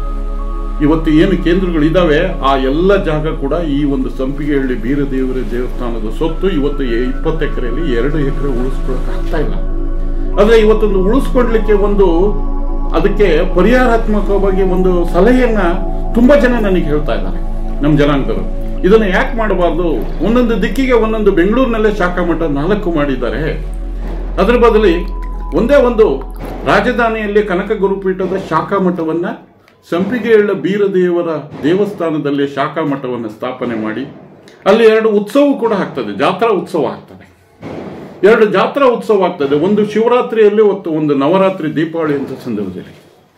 ಇವತ್ತು ಏನು ಕೇಂದ್ರಗಳು ಇದಾವೆ ಆ ಎಲ್ಲ ಜಾಗ ಕೂಡ ಈ ಒಂದು ಸಂಪಿಗೆಹಳ್ಳಿ ಬೀರದೇವರ ದೇವಸ್ಥಾನದ ಸ್ವತ್ತು ಇವತ್ತು ಇಪ್ಪತ್ತು ಎಕರೆಯಲ್ಲಿ ಎರಡು ಎಕರೆ ಉಳಿಸ್ಕೊಳಕ್ ಆಗ್ತಾ ಇಲ್ಲ ಆದ್ರೆ ಇವತ್ತೊಂದು ಉಳಿಸ್ಕೊಡ್ಲಿಕ್ಕೆ ಒಂದು ಅದಕ್ಕೆ ಪರಿಹಾರಾತ್ಮಕವಾಗಿ ಒಂದು ಸಲಹೆಯನ್ನ ತುಂಬಾ ಜನ ನನಗೆ ಹೇಳ್ತಾ ಇದ್ದಾರೆ ನಮ್ಮ ಜನಾಂಗದವರು ಇದನ್ನ ಯಾಕೆ ಮಾಡಬಾರ್ದು ಒಂದೊಂದು ದಿಕ್ಕಿಗೆ ಒಂದೊಂದು ಬೆಂಗಳೂರಿನಲ್ಲೇ ಶಾಖಾ ಮಠ ನಾಲ್ಕು ಮಾಡಿದ್ದಾರೆ ಅದರ ಬದಲಿ ಒಂದೇ ಒಂದು ರಾಜಧಾನಿಯಲ್ಲಿ ಕನಕ ಗುರುಪೀಠದ ಶಾಖಾ ಮಠವನ್ನ ಸಂಪಿಗೆಯುಳ್ಳ ಬೀರದೇವರ ದೇವಸ್ಥಾನದಲ್ಲಿ ಶಾಖಾ ಮಠವನ್ನ ಸ್ಥಾಪನೆ ಮಾಡಿ ಅಲ್ಲಿ ಎರಡು ಉತ್ಸವ ಕೂಡ ಆಗ್ತದೆ ಜಾತ್ರಾ ಉತ್ಸವ ಆಗ್ತದೆ ಎರಡು ಜಾತ್ರಾ ಉತ್ಸವ ಆಗ್ತದೆ ಒಂದು ಶಿವರಾತ್ರಿಯಲ್ಲಿ ಮತ್ತು ಒಂದು ನವರಾತ್ರಿ ದೀಪಾವಳಿ ಅಂತ ಸಂದರ್ಭದಲ್ಲಿ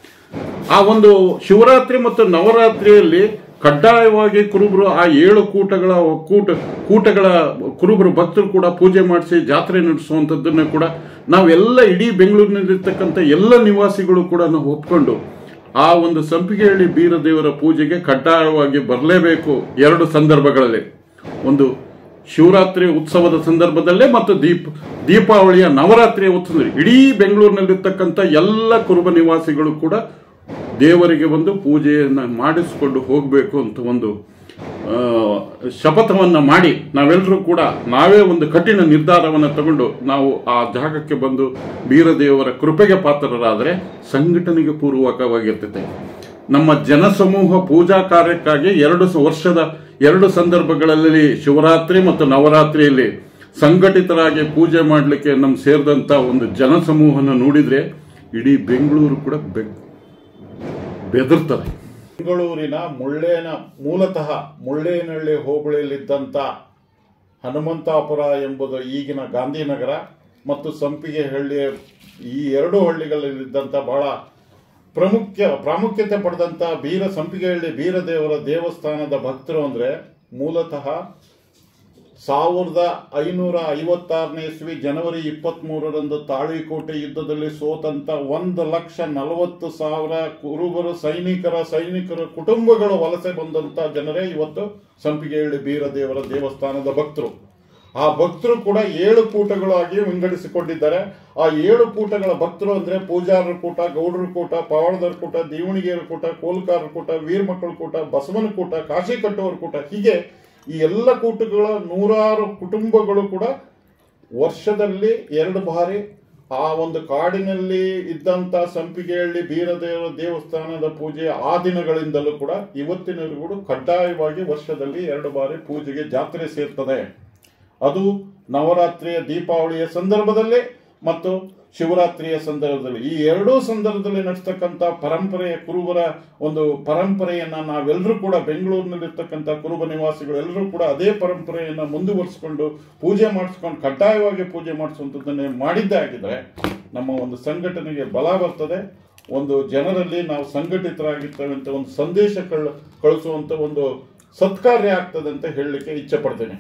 ಆ ಒಂದು ಶಿವರಾತ್ರಿ ಮತ್ತು ನವರಾತ್ರಿಯಲ್ಲಿ ಕಡ್ಡಾಯವಾಗಿ ಕುರುಬರು ಆ ಏಳು ಕೂಟಗಳ ಕೂಟ ಕೂಟಗಳ ಕುರುಬರು ಭಕ್ತರು ಕೂಡ ಪೂಜೆ ಮಾಡಿಸಿ ಜಾತ್ರೆ ನಡೆಸುವಂಥದ್ದನ್ನು ಕೂಡ ನಾವೆಲ್ಲ ಇಡೀ ಬೆಂಗಳೂರಿನಲ್ಲಿರ್ತಕ್ಕಂಥ ಎಲ್ಲ ನಿವಾಸಿಗಳು ಕೂಡ ನಾವು ಒಪ್ಕೊಂಡು ಆ ಒಂದು ಸಂಪಿಗೆಹಳ್ಳಿ ಬೀರದೇವರ ಪೂಜೆಗೆ ಕಡ್ಡಾಯವಾಗಿ ಬರಲೇಬೇಕು ಎರಡು ಸಂದರ್ಭಗಳಲ್ಲಿ ಒಂದು ಶಿವರಾತ್ರಿ ಉತ್ಸವದ ಸಂದರ್ಭದಲ್ಲೇ ಮತ್ತು ದೀಪ ದೀಪಾವಳಿಯ ನವರಾತ್ರಿಯ ಉತ್ಸವದಲ್ಲಿ ಇಡೀ ಬೆಂಗಳೂರಿನಲ್ಲಿರ್ತಕ್ಕಂಥ ಎಲ್ಲ ಕುರುಬ ನಿವಾಸಿಗಳು ಕೂಡ ದೇವರಿಗೆ ಒಂದು ಪೂಜೆಯನ್ನ ಮಾಡಿಸಿಕೊಂಡು ಹೋಗಬೇಕು ಅಂತ ಒಂದು ಆ, ಶಪಥವನ್ನ ಮಾಡಿ ನಾವೆಲ್ಲರೂ ಕೂಡ ನಾವೇ ಒಂದು ಕಠಿಣ ನಿರ್ಧಾರವನ್ನು ತಗೊಂಡು ನಾವು ಆ ಜಾಗಕ್ಕೆ ಬಂದು ಬೀರದೇವರ ಕೃಪೆಗೆ ಪಾತ್ರರಾದರೆ ಸಂಘಟನೆಗೆ ಪೂರ್ವಕವಾಗಿರ್ತೈತೆ ನಮ್ಮ ಜನಸಮೂಹ ಪೂಜಾ ಕಾರ್ಯಕ್ಕಾಗಿ ಎರಡು ಸ- ವರ್ಷದ ಎರಡು ಸಂದರ್ಭಗಳಲ್ಲಿ ಶಿವರಾತ್ರಿ ಮತ್ತು ನವರಾತ್ರಿಯಲ್ಲಿ ಸಂಘಟಿತರಾಗಿ ಪೂಜೆ ಮಾಡಲಿಕ್ಕೆ ನಮ್ ಸೇರಿದಂತ ಒಂದು ಜನಸಮೂಹನ ನೋಡಿದ್ರೆ ಇಡೀ ಬೆಂಗಳೂರು ಕೂಡ ಬೆಗ್ ಬೆದರ್ತದೆ ಬೆಂಗಳೂರಿನ ಮುಳ್ಳೇನ ಮೂಲತಃ ಮುಳ್ಳೇನಹಳ್ಳಿ ಹೋಬಳಿಯಲ್ಲಿದ್ದಂಥ ಹನುಮಂತಾಪುರ ಎಂಬುದು ಈಗಿನ ಗಾಂಧಿನಗರ ಮತ್ತು ಸಂಪಿಗೆಹಳ್ಳಿಯ ಈ ಎರಡು ಹಳ್ಳಿಗಳಲ್ಲಿದ್ದಂಥ ಬಹಳ ಪ್ರಮುಖ ಪ್ರಾಮುಖ್ಯತೆ ಪಡೆದಂಥ ಬೀರ ಸಂಪಿಗೆಹಳ್ಳಿ ಬೀರದೇವರ ದೇವಸ್ಥಾನದ ಭಕ್ತರು ಅಂದ್ರೆ ಮೂಲತಃ ಸಾವಿರದ ಐನೂರ ಐವತ್ತಾರನೇ ಇಸ್ವಿ ಜನವರಿ ಇಪ್ಪತ್ತ್ ಮೂರರಂದು ತಾಳಿಕೋಟೆ ಯುದ್ಧದಲ್ಲಿ ಸೋತಂತ ಒಂದು ಲಕ್ಷ ನಲವತ್ತು ಸಾವಿರ ಕುರುಬರು ಸೈನಿಕರ ಸೈನಿಕರ ಕುಟುಂಬಗಳು ವಲಸೆ ಬಂದಂತ ಜನರೇ ಇವತ್ತು ಸಂಪಿಗೆಹಳ್ಳಿ ಬೀರದೇವರ ದೇವಸ್ಥಾನದ ಭಕ್ತರು ಆ ಭಕ್ತರು ಕೂಡ ಏಳು ಕೂಟಗಳಾಗಿ ವಿಂಗಡಿಸಿಕೊಂಡಿದ್ದಾರೆ ಆ ಏಳು ಕೂಟಗಳ ಭಕ್ತರು ಅಂದ್ರೆ ಪೂಜಾರರ ಕೂಟ ಗೌಡರ ಕೂಟ ಪವಾಡದರ ಕೂಟ ದೇವಣಿಗೆಯರ ಕೂಟ ಕೋಲ್ಕಾರರ ಕೂಟ ವೀರಮಕ್ಕಳ ಕೂಟ ಬಸವನ ಕೂಟ ಕಾಶಿ ಕಟ್ಟುವರ ಕೂಟ ಹೀಗೆ ಈ ಎಲ್ಲ ಕೂಟಗಳ ನೂರಾರು ಕುಟುಂಬಗಳು ಕೂಡ ವರ್ಷದಲ್ಲಿ ಎರಡು ಬಾರಿ ಆ ಒಂದು ಕಾಡಿನಲ್ಲಿ ಇದ್ದಂತ ಸಂಪಿಗೆಹಳ್ಳಿ ಬೀರದೇವರ ದೇವಸ್ಥಾನದ ಪೂಜೆ ಆ ದಿನಗಳಿಂದಲೂ ಕೂಡ ಇವತ್ತಿನವರೆಗೂ ಕಡ್ಡಾಯವಾಗಿ ವರ್ಷದಲ್ಲಿ ಎರಡು ಬಾರಿ ಪೂಜೆಗೆ ಜಾತ್ರೆ ಸೇರ್ತದೆ ಅದು ನವರಾತ್ರಿಯ ದೀಪಾವಳಿಯ ಸಂದರ್ಭದಲ್ಲಿ ಮತ್ತು ಶಿವರಾತ್ರಿಯ ಸಂದರ್ಭದಲ್ಲಿ ಈ ಎರಡೂ ಸಂದರ್ಭದಲ್ಲಿ ನಡೆಸ್ತಕ್ಕಂಥ ಪರಂಪರೆಯ ಕುರುಬರ ಒಂದು ಪರಂಪರೆಯನ್ನ ನಾವೆಲ್ಲರೂ ಕೂಡ ಬೆಂಗಳೂರಿನಲ್ಲಿರ್ತಕ್ಕಂಥ ಕುರುಬ ನಿವಾಸಿಗಳು ಎಲ್ಲರೂ ಕೂಡ ಅದೇ ಪರಂಪರೆಯನ್ನ ಮುಂದುವರಿಸಿಕೊಂಡು ಪೂಜೆ ಮಾಡಿಸ್ಕೊಂಡು ಕಡ್ಡಾಯವಾಗಿ ಪೂಜೆ ಮಾಡಿಸುವಂಥದ್ದನ್ನೇ ಮಾಡಿದ್ದೇ ಆಗಿದ್ರೆ ನಮ್ಮ ಒಂದು ಸಂಘಟನೆಗೆ ಬಲ ಬರ್ತದೆ ಒಂದು ಜನರಲ್ಲಿ ನಾವು ಸಂಘಟಿತರಾಗಿರ್ತೇವೆ ಅಂತ ಒಂದು ಸಂದೇಶ ಕಳ್ ಕಳಿಸುವಂತ ಒಂದು ಸತ್ಕಾರ್ಯ ಆಗ್ತದೆ ಅಂತ ಹೇಳಲಿಕ್ಕೆ ಇಚ್ಛೆ ಪಡ್ತೇನೆ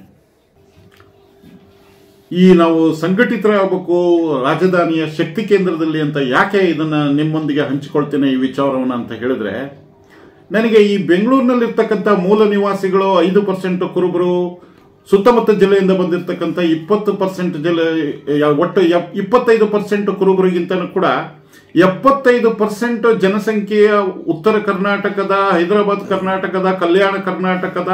ಈ ನಾವು ಸಂಘಟಿತರಾಗಬೇಕು ರಾಜಧಾನಿಯ ಶಕ್ತಿ ಕೇಂದ್ರದಲ್ಲಿ ಅಂತ ಯಾಕೆ ಇದನ್ನ ನಿಮ್ಮೊಂದಿಗೆ ಹಂಚಿಕೊಳ್ತೇನೆ ಈ ವಿಚಾರವನ್ನ ಅಂತ ಹೇಳಿದ್ರೆ ನನಗೆ ಈ ಬೆಂಗಳೂರಿನಲ್ಲಿರ್ತಕ್ಕಂಥ ಮೂಲ ನಿವಾಸಿಗಳು ಐದು ಪರ್ಸೆಂಟ್ ಕುರುಬರು ಸುತ್ತಮುತ್ತ ಜಿಲ್ಲೆಯಿಂದ ಬಂದಿರತಕ್ಕಂಥ ಇಪ್ಪತ್ತು ಪರ್ಸೆಂಟ್ ಜಿಲ್ಲೆ ಯಾ- ಒಟ್ಟು ಎಪ್- ಇಪ್ಪತ್ತೈದು ಪರ್ಸೆಂಟ್ ಕುರುಬರಿಗಿಂತಲೂ ಕೂಡ ಎಪ್ಪತ್ತೈದು ಪರ್ಸೆಂಟ್ ಜನಸಂಖ್ಯೆಯ ಉತ್ತರ ಕರ್ನಾಟಕದ ಹೈದರಾಬಾದ್ ಕರ್ನಾಟಕದ ಕಲ್ಯಾಣ ಕರ್ನಾಟಕದ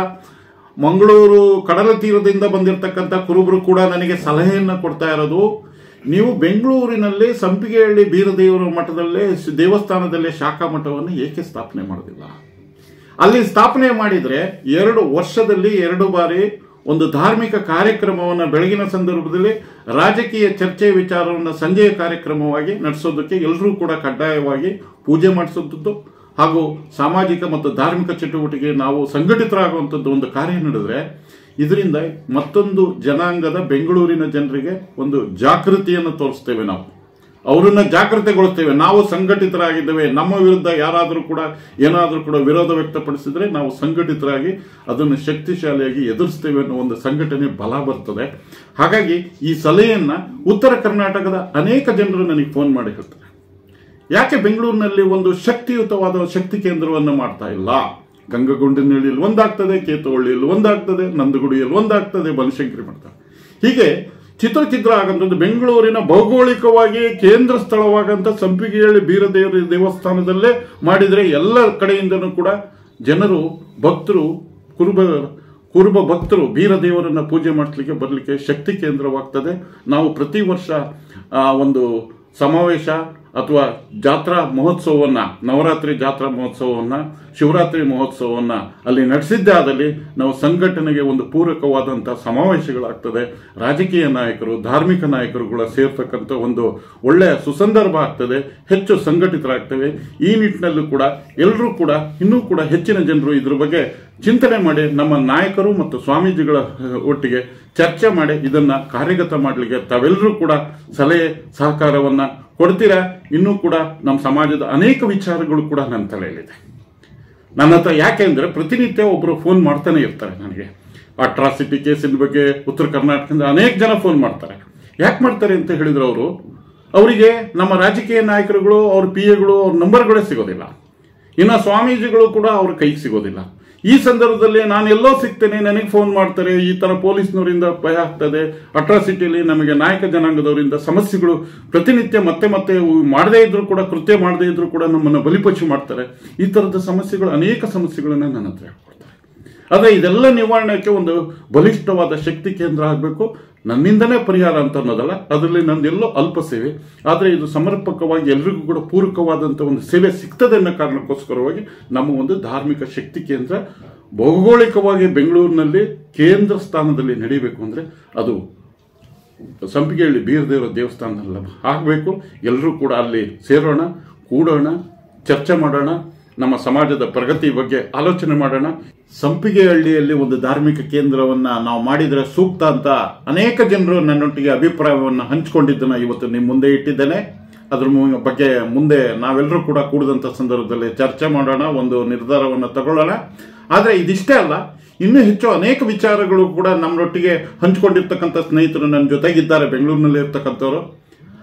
ಮಂಗಳೂರು ಕಡಲ ತೀರದಿಂದ ಬಂದಿರತಕ್ಕಂಥ ಕುರುಬರು ಕೂಡ ನನಗೆ ಸಲಹೆಯನ್ನು ಕೊಡ್ತಾ ಇರೋದು ನೀವು ಬೆಂಗಳೂರಿನಲ್ಲಿ ಸಂಪಿಗೆಹಳ್ಳಿ ಬೀರದೇವರ ಮಠದಲ್ಲೇ ಶ- ದೇವಸ್ಥಾನದಲ್ಲೇ ಶಾಖಾ ಮಠವನ್ನು ಏಕೆ ಸ್ಥಾಪನೆ ಮಾಡೋದಿಲ್ಲ ಅಲ್ಲಿ ಸ್ಥಾಪನೆ ಮಾಡಿದ್ರೆ ಎರಡು ವರ್ಷದಲ್ಲಿ ಎರಡು ಬಾರಿ ಒಂದು ಧಾರ್ಮಿಕ ಕಾರ್ಯಕ್ರಮವನ್ನು ಬೆಳಗಿನ ಸಂದರ್ಭದಲ್ಲಿ ರಾಜಕೀಯ ಚರ್ಚೆ ವಿಚಾರವನ್ನು ಸಂಜೆಯ ಕಾರ್ಯಕ್ರಮವಾಗಿ ನಡೆಸೋದಕ್ಕೆ ಎಲ್ಲರೂ ಕೂಡ ಕಡ್ಡಾಯವಾಗಿ ಪೂಜೆ ಮಾಡಿಸೋದು ಹಾಗೂ ಸಾಮಾಜಿಕ ಮತ್ತು ಧಾರ್ಮಿಕ ಚಟುವಟಿಕೆ ನಾವು ಸಂಘಟಿತರಾಗುವಂಥದ್ದು ಒಂದು ಕಾರ್ಯ ನಡೆದ್ರೆ ಇದರಿಂದ ಮತ್ತೊಂದು ಜನಾಂಗದ ಬೆಂಗಳೂರಿನ ಜನರಿಗೆ ಒಂದು ಜಾಗೃತಿಯನ್ನು ತೋರಿಸ್ತೇವೆ ನಾವು ಅವರನ್ನ ಜಾಗೃತಿಗೊಳಿಸ್ತೇವೆ ನಾವು ಸಂಘಟಿತರಾಗಿದ್ದೇವೆ ನಮ್ಮ ವಿರುದ್ಧ ಯಾರಾದರೂ ಕೂಡ ಏನಾದರೂ ಕೂಡ ವಿರೋಧ ವ್ಯಕ್ತಪಡಿಸಿದ್ರೆ ನಾವು ಸಂಘಟಿತರಾಗಿ ಅದನ್ನು ಶಕ್ತಿಶಾಲಿಯಾಗಿ ಎದುರಿಸ್ತೇವೆ ಅನ್ನೋ ಒಂದು ಸಂಘಟನೆ ಬಲ ಬರ್ತದೆ ಹಾಗಾಗಿ ಈ ಸಲಹೆಯನ್ನ ಉತ್ತರ ಕರ್ನಾಟಕದ ಅನೇಕ ಜನರು ನನಗೆ ಫೋನ್ ಮಾಡಿ ಹೇಳ್ತಾರೆ ಯಾಕೆ ಬೆಂಗಳೂರಿನಲ್ಲಿ ಒಂದು ಶಕ್ತಿಯುತವಾದ ಶಕ್ತಿ ಕೇಂದ್ರವನ್ನು ಮಾಡ್ತಾ ಇಲ್ಲ ಗಂಗಗೊಂಡನಹಳ್ಳಿಯಲ್ಲಿ ಒಂದಾಗ್ತದೆ ಕೇತುವಳ್ಳಿಯಲ್ಲಿ ಒಂದಾಗ್ತದೆ ನಂದಗುಡಿಯಲ್ಲಿ ಒಂದಾಗ್ತದೆ ಬನಶಂಕರಿ ಮಾಡ್ತಾರೆ ಹೀಗೆ ಚಿತ್ರಚಿತ್ರ ಆಗಂತದ್ದು ಬೆಂಗಳೂರಿನ ಭೌಗೋಳಿಕವಾಗಿ ಕೇಂದ್ರ ಸ್ಥಳವಾಗಂತ ಸಂಪಿಗೆಹಳ್ಳಿ ಬೀರದೇವರ ದೇವಸ್ಥಾನದಲ್ಲೇ ಮಾಡಿದರೆ ಎಲ್ಲ ಕಡೆಯಿಂದನೂ ಕೂಡ ಜನರು ಭಕ್ತರು ಕುರುಬ ಕುರುಬ ಭಕ್ತರು ಬೀರದೇವರನ್ನ ಪೂಜೆ ಮಾಡಲಿಕ್ಕೆ ಬರಲಿಕ್ಕೆ ಶಕ್ತಿ ಕೇಂದ್ರವಾಗ್ತದೆ ನಾವು ಪ್ರತಿ ವರ್ಷ ಆ, ಒಂದು ಸಮಾವೇಶ ಅಥವಾ ಜಾತ್ರಾ ಮಹೋತ್ಸವವನ್ನ ನವರಾತ್ರಿ ಜಾತ್ರಾ ಮಹೋತ್ಸವವನ್ನ ಶಿವರಾತ್ರಿ ಮಹೋತ್ಸವವನ್ನ ಅಲ್ಲಿ ನಡೆಸಿದ್ದೇ ಆದಲ್ಲಿ ನಾವು ಸಂಘಟನೆಗೆ ಒಂದು ಪೂರಕವಾದಂತಹ ಸಮಾವೇಶಗಳಾಗ್ತದೆ ರಾಜಕೀಯ ನಾಯಕರು ಧಾರ್ಮಿಕ ನಾಯಕರುಗಳ ಸೇರ್ತಕ್ಕಂಥ ಒಂದು ಒಳ್ಳೆಯ ಸುಸಂದರ್ಭ ಆಗ್ತದೆ ಹೆಚ್ಚು ಸಂಘಟಿತರಾಗ್ತೇವೆ ಈ ನಿಟ್ಟಿನಲ್ಲೂ ಕೂಡ ಎಲ್ಲರೂ ಕೂಡ ಇನ್ನೂ ಕೂಡ ಹೆಚ್ಚಿನ ಜನರು ಇದ್ರ ಬಗ್ಗೆ ಚಿಂತನೆ ಮಾಡಿ ನಮ್ಮ ನಾಯಕರು ಮತ್ತು ಸ್ವಾಮೀಜಿಗಳ ಅಹ್, ಒಟ್ಟಿಗೆ ಚರ್ಚೆ ಮಾಡಿ ಇದನ್ನ ಕಾರ್ಯಗತ ಮಾಡಲಿಕ್ಕೆ ತಾವೆಲ್ಲರೂ ಕೂಡ ಸಲಹೆ ಸಹಕಾರವನ್ನ ಕೊಡ್ತೀರಾ ಇನ್ನೂ ಕೂಡ ನಮ್ಮ ಸಮಾಜದ ಅನೇಕ ವಿಚಾರಗಳು ಕೂಡ ನನ್ನ ತಲೆಯಲ್ಲಿದೆ ನನ್ನ ಹತ್ರ ಯಾಕೆ ಅಂದ್ರೆ ಪ್ರತಿನಿತ್ಯ ಒಬ್ಬರು ಫೋನ್ ಮಾಡ್ತಾನೆ ಇರ್ತಾರೆ ನನಗೆ ಅಟ್ರಾಸಿಟಿ ಕೇಸಿನ ಬಗ್ಗೆ ಉತ್ತರ ಕರ್ನಾಟಕದಿಂದ ಅನೇಕ ಜನ ಫೋನ್ ಮಾಡ್ತಾರೆ ಯಾಕೆ ಮಾಡ್ತಾರೆ ಅಂತ ಹೇಳಿದ್ರು ಅವರು ಅವರಿಗೆ ನಮ್ಮ ರಾಜಕೀಯ ನಾಯಕರುಗಳು ಅವ್ರ ಪಿ ಎಗಳು ಅವ್ರ ನಂಬರ್ಗಳೇ ಸಿಗೋದಿಲ್ಲ ಇನ್ನು ಸ್ವಾಮೀಜಿಗಳು ಕೂಡ ಅವ್ರ ಕೈಗೆ ಸಿಗೋದಿಲ್ಲ ಈ ಸಂದರ್ಭದಲ್ಲಿ ನಾನು ಎಲ್ಲೋ ಸಿಗ್ತೇನೆ ನನಗೆ ಫೋನ್ ಮಾಡ್ತಾರೆ ಈ ತರ ಪೊಲೀಸ್ನವರಿಂದ ಭಯ ಆಗ್ತದೆ ಅಟ್ರಾಸಿಟಿಯಲ್ಲಿ ನಮಗೆ ನಾಯಕ ಜನಾಂಗದವರಿಂದ ಸಮಸ್ಯೆಗಳು ಪ್ರತಿನಿತ್ಯ ಮತ್ತೆ ಮತ್ತೆ ಮಾಡದೇ ಇದ್ರು ಕೂಡ ಕೃತ್ಯ ಮಾಡದೇ ಇದ್ರು ಕೂಡ ನಮ್ಮನ್ನು ಬಲಿಪಶು ಮಾಡ್ತಾರೆ ಈ ತರದ ಸಮಸ್ಯೆಗಳು ಅನೇಕ ಸಮಸ್ಯೆಗಳನ್ನ ನನ್ನ ಹತ್ರ ಹೇಳ್ಕೊಡ್ತಾರೆ ಆದ್ರೆ ಇದೆಲ್ಲ ನಿವಾರಣೆಗೆ ಒಂದು ಬಲಿಷ್ಠವಾದ ಶಕ್ತಿ ಕೇಂದ್ರ ಆಗಬೇಕು ನನ್ನಿಂದನೇ ಪರಿಹಾರ ಅಂತ ಅನ್ನೋದಲ್ಲ ಅದರಲ್ಲಿ ನಂದೆಲ್ಲೋ ಅಲ್ಪ ಸೇವೆ ಆದರೆ ಇದು ಸಮರ್ಪಕವಾಗಿ ಎಲ್ರಿಗೂ ಕೂಡ ಪೂರಕವಾದಂಥ ಒಂದು ಸೇವೆ ಸಿಗ್ತದೆ ಅನ್ನೋ ಕಾರಣಕ್ಕೋಸ್ಕರವಾಗಿ ನಮ್ಮ ಒಂದು ಧಾರ್ಮಿಕ ಶಕ್ತಿ ಕೇಂದ್ರ ಭೌಗೋಳಿಕವಾಗಿ ಬೆಂಗಳೂರಿನಲ್ಲಿ ಕೇಂದ್ರ ಸ್ಥಾನದಲ್ಲಿ ನಡೀಬೇಕು ಅಂದ್ರೆ ಅದು ಸಂಪಿಗೆಹಳ್ಳಿ ಬೀರದೇವರ ದೇವಸ್ಥಾನದಲ್ಲ ಆಗಬೇಕು ಎಲ್ಲರೂ ಕೂಡ ಅಲ್ಲಿ ಸೇರೋಣ ಕೂಡೋಣ ಚರ್ಚೆ ಮಾಡೋಣ ನಮ್ಮ ಸಮಾಜದ ಪ್ರಗತಿ ಬಗ್ಗೆ ಆಲೋಚನೆ ಮಾಡೋಣ ಸಂಪಿಗೆಹಳ್ಳಿಯಲ್ಲಿ ಒಂದು ಧಾರ್ಮಿಕ ಕೇಂದ್ರವನ್ನ ನಾವು ಮಾಡಿದ್ರೆ ಸೂಕ್ತ ಅಂತ ಅನೇಕ ಜನರು ನನ್ನೊಟ್ಟಿಗೆ ಅಭಿಪ್ರಾಯವನ್ನು ಹಂಚಿಕೊಂಡಿದ್ದನ್ನ ಇವತ್ತು ನಿಮ್ಮ ಮುಂದೆ ಇಟ್ಟಿದ್ದೇನೆ ಅದ್ರ ಮು- ಬಗ್ಗೆ ಮುಂದೆ ನಾವೆಲ್ಲರೂ ಕೂಡ ಕೂಡಿದಂಥ ಸಂದರ್ಭದಲ್ಲಿ ಚರ್ಚೆ ಮಾಡೋಣ ಒಂದು ನಿರ್ಧಾರವನ್ನು ತಗೊಳ್ಳೋಣ ಆದರೆ ಇದಿಷ್ಟೇ ಅಲ್ಲ ಇನ್ನೂ ಹೆಚ್ಚು ಅನೇಕ ವಿಚಾರಗಳು ಕೂಡ ನಮ್ಮರೊಟ್ಟಿಗೆ ಹಂಚಿಕೊಂಡಿರ್ತಕ್ಕಂಥ ಸ್ನೇಹಿತರು ನನ್ನ ಜೊತೆಗಿದ್ದಾರೆ ಬೆಂಗಳೂರಿನಲ್ಲಿ ಇರ್ತಕ್ಕಂಥವ್ರು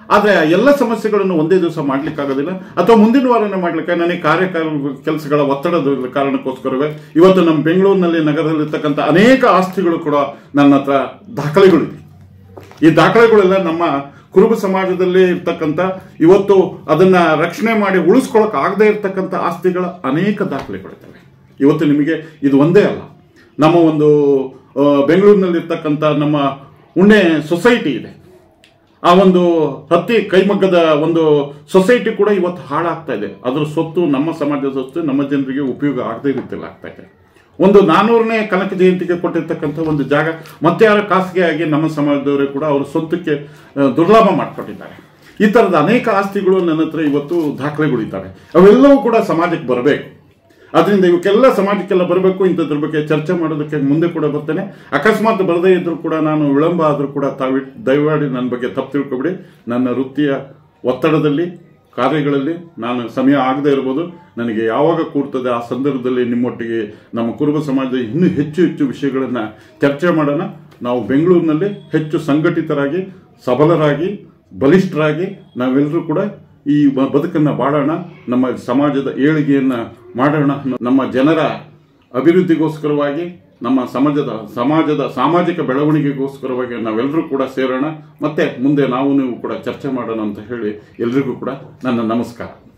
ಆದರೆ ಎಲ್ಲ ಸಮಸ್ಯೆಗಳನ್ನು ಒಂದೇ ದಿವಸ ಮಾಡ್ಲಿಕ್ಕಾಗೋದಿಲ್ಲ ಅಥವಾ ಮುಂದಿನ ವಾರನೇ ಮಾಡ್ಲಿಕ್ಕೆ ನನಗೆ ಕಾರ್ಯ ಕೆಲಸಗಳ ಒತ್ತಡದ ಕಾರಣಕ್ಕೋಸ್ಕರವೇ ಇವತ್ತು ನಮ್ಮ ಬೆಂಗಳೂರಿನಲ್ಲಿ ನಗರದಲ್ಲಿರ್ತಕ್ಕಂಥ ಅನೇಕ ಆಸ್ತಿಗಳು ಕೂಡ ನನ್ನ ಹತ್ರ ದಾಖಲೆಗಳಿವೆ ಈ ದಾಖಲೆಗಳೆಲ್ಲ ನಮ್ಮ ಕುರುಬ ಸಮಾಜದಲ್ಲಿ ಇರ್ತಕ್ಕಂಥ ಇವತ್ತು ಅದನ್ನ ರಕ್ಷಣೆ ಮಾಡಿ ಉಳಿಸ್ಕೊಳಕ್ ಆಗದೆ ಇರ್ತಕ್ಕಂಥ ಆಸ್ತಿಗಳ ಅನೇಕ ದಾಖಲೆಗಳಿದ್ದಾವೆ ಇವತ್ತು ನಿಮಗೆ ಇದು ಒಂದೇ ಅಲ್ಲ ನಮ್ಮ ಒಂದು ಆ, ಬೆಂಗಳೂರಿನಲ್ಲಿ ಇರ್ತಕ್ಕಂಥ ನಮ್ಮ ಉಣ್ಣೆ ಸೊಸೈಟಿ ಇದೆ ಆ ಒಂದು ಹತ್ತಿ ಕೈಮಗ್ಗದ ಒಂದು ಸೊಸೈಟಿ ಕೂಡ ಇವತ್ತು ಹಾಳಾಗ್ತಾ ಇದೆ ಅದರ ಸ್ವತ್ತು ನಮ್ಮ ಸಮಾಜದ ಸ್ವತ್ತು ನಮ್ಮ ಜನರಿಗೆ ಉಪಯೋಗ ಆಗದೇ ರೀತಿಯಲ್ಲಿ ಆಗ್ತಾ ಇದೆ ಒಂದು ನಾನೂರನೇ ಕನಕ ಜಯಂತಿಗೆ ಕೊಟ್ಟಿರ್ತಕ್ಕಂಥ ಒಂದು ಜಾಗ ಮತ್ತೆ ಯಾರ ಖಾಸಗಿಯಾಗಿ ನಮ್ಮ ಸಮಾಜದವರೇ ಕೂಡ ಅವ್ರ ಸ್ವಂತಕ್ಕೆ ಆ, ದುರ್ಲಾಭ ಮಾಡಿಕೊಟ್ಟಿದ್ದಾರೆ ಈ ಥರದ ಅನೇಕ ಆಸ್ತಿಗಳು ನನ್ನ ಹತ್ರ ಇವತ್ತು ದಾಖಲೆಗಳಿದ್ದಾವೆ ಅವೆಲ್ಲವೂ ಕೂಡ ಸಮಾಜಕ್ಕೆ ಬರಬೇಕು ಅದರಿಂದ ಇವಕ್ಕೆಲ್ಲ ಸಮಾಜಕ್ಕೆಲ್ಲ ಬರಬೇಕು ಇಂಥದ್ರ ಬಗ್ಗೆ ಚರ್ಚೆ ಮಾಡೋದಕ್ಕೆ ಮುಂದೆ ಕೂಡ ಬರ್ತೇನೆ ಅಕಸ್ಮಾತ್ ಬರದೇ ಇದ್ರೂ ಕೂಡ ನಾನು ವಿಳಂಬ ಆದರೂ ಕೂಡ ತಾವಿ ದಯಮಾಡಿ ನನ್ನ ಬಗ್ಗೆ ತಪ್ಪು ತಿಳ್ಕೊಬಿಡಿ ನನ್ನ ವೃತ್ತಿಯ ಒತ್ತಡದಲ್ಲಿ ಕಾರ್ಯಗಳಲ್ಲಿ ನಾನು ಸಮಯ ಆಗದೆ ಇರ್ಬೋದು ನನಗೆ ಯಾವಾಗ ಕೂರ್ತದೆ ಆ ಸಂದರ್ಭದಲ್ಲಿ ನಿಮ್ಮೊಟ್ಟಿಗೆ ನಮ್ಮ ಕುರುಬ ಸಮಾಜದ ಇನ್ನೂ ಹೆಚ್ಚು ಹೆಚ್ಚು ವಿಷಯಗಳನ್ನು ಚರ್ಚೆ ಮಾಡೋಣ ನಾವು ಬೆಂಗಳೂರಿನಲ್ಲಿ ಹೆಚ್ಚು ಸಂಘಟಿತರಾಗಿ ಸಬಲರಾಗಿ ಬಲಿಷ್ಠರಾಗಿ ನಾವೆಲ್ಲರೂ ಕೂಡ ಈ ಬ- ಬದುಕನ್ನ ಬಾಳೋಣ ನಮ್ಮ ಸಮಾಜದ ಏಳಿಗೆಯನ್ನ ಮಾಡೋಣ ನಮ್ಮ ಜನರ ಅಭಿವೃದ್ಧಿಗೋಸ್ಕರವಾಗಿ ನಮ್ಮ ಸಮಾಜದ ಸಮಾಜದ ಸಾಮಾಜಿಕ ಬೆಳವಣಿಗೆಗೋಸ್ಕರವಾಗಿ ನಾವೆಲ್ಲರೂ ಕೂಡ ಸೇರೋಣ ಮತ್ತೆ ಮುಂದೆ ನಾವು ನೀವು ಕೂಡ ಚರ್ಚೆ ಮಾಡೋಣ ಅಂತ ಹೇಳಿ ಎಲ್ರಿಗೂ ಕೂಡ ನನ್ನ ನಮಸ್ಕಾರ